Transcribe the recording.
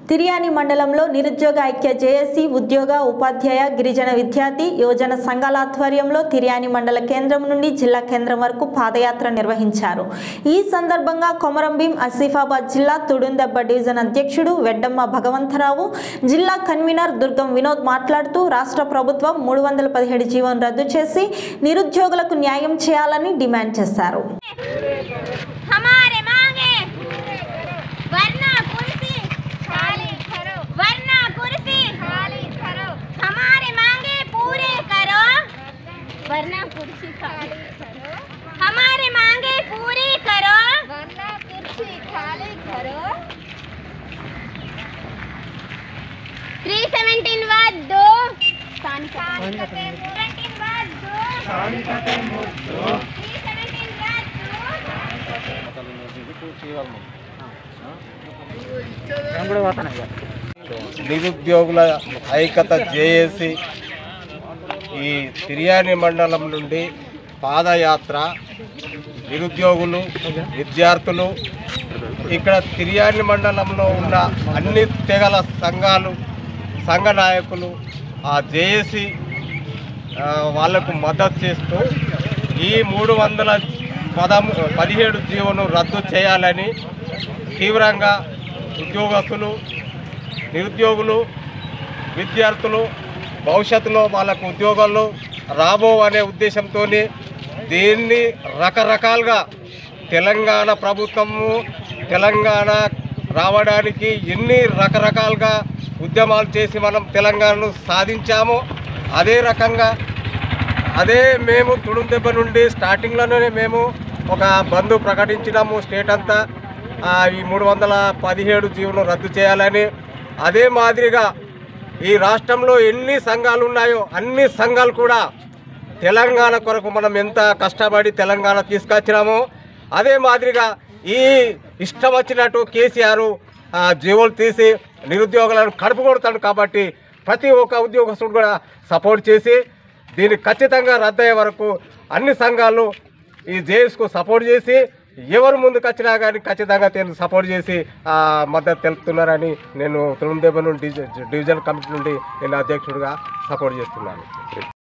తిరియాని మండలంలో నిరుద్యోగ ఐక్య జేఏసీ ఉద్యోగ ఉపాధ్యాయ గిరిజన విద్యార్థి యువజన సంఘాల ఆధ్వర్యంలో తిరియాని మండల కేంద్రం నుండి జిల్లా కేంద్రం వరకు పాదయాత్ర నిర్వహించారు ఈ సందర్భంగా కొమరంభీం ఆసిఫాబాద్ జిల్లా తుడుందెబ్బ డివిజన్ అధ్యక్షుడు వెడ్డమ్మ భగవంతరావు జిల్లా కన్వీనర్ దుర్గం వినోద్ మాట్లాడుతూ రాష్ట్ర ప్రభుత్వం మూడు వందల పదిహేడు జీవోను రద్దు చేసి నిరుద్యోగులకు న్యాయం చేయాలని డిమాండ్ చేశారు हमारे मांगे वरना कुर्सी खाली करो वरना कुर्सी खाली करो हमारे मांगे पूरे करो वरना कुर्सी खाली करो हमारे मांगे पूरी करो वरना कुर्सी खाली करो త్రీ సెవెంటీన్ వద్దు సెవెంటీన్ వద్దు త్రీ సెవెంటీన్ వద్దు నిరుద్యోగుల ఐక్యత జేఏసి ఈ తిరియాని మండలం నుండి పాదయాత్ర నిరుద్యోగులు విద్యార్థులు ఇక్కడ తిరియాని మండలంలో ఉన్న అన్ని తెగల సంఘాలు సంఘ నాయకులు ఆ జేఏసి వాళ్లకు మద్దతు చేస్తూ ఈ మూడు వందల పదము పదిహేడు జీవోను రద్దు చేయాలని తీవ్రంగా ఉద్యోగస్తులు నిరుద్యోగులు విద్యార్థులు భవిష్యత్తులో వాళ్ళకు ఉద్యోగాలు రాబో అనే ఉద్దేశంతో దీన్ని రకరకాలుగా తెలంగాణ ప్రభుత్వము తెలంగాణ రావడానికి ఎన్ని రకరకాలుగా ఉద్యమాలు చేసి మనం తెలంగాణను సాధించామో అదే రకంగా అదే మేము తుడుం దెబ్బ నుండి స్టార్టింగ్లోనే మేము ఒక బంద్ ప్రకటించినాము స్టేట్ అంతా ఆ, ఈ మూడు వందల పదిహేడు జీవనం రద్దు చేయాలని అదే మాదిరిగా ఈ రాష్ట్రంలో ఎన్ని సంఘాలు ఉన్నాయో అన్ని సంఘాలు కూడా తెలంగాణ కొరకు మనం ఎంత కష్టపడి తెలంగాణ తీసుకొచ్చినామో అదే మాదిరిగా ఈ ఇష్టం వచ్చినట్టు కేసీఆర్ ఆ, జీవోలు తీసి నిరుద్యోగులను కడుపు కొడతాడు కాబట్టి ప్రతి ఒక్క ఉద్యోగస్తుడు కూడా సపోర్ట్ చేసి దీన్ని ఖచ్చితంగా రద్దయ్యే వరకు అన్ని సంఘాలు ఈ జేఎస్కు సపోర్ట్ చేసి ఎవరు ముందుకు వచ్చినా కానీ ఖచ్చితంగా దీన్ని సపోర్ట్ చేసి ఆ, మద్దతు తెలుపుతున్నారని నేను తులందేబ నుండి డివిజన్ కమిటీ నుండి నేను అధ్యక్షుడిగా సపోర్ట్ చేస్తున్నాను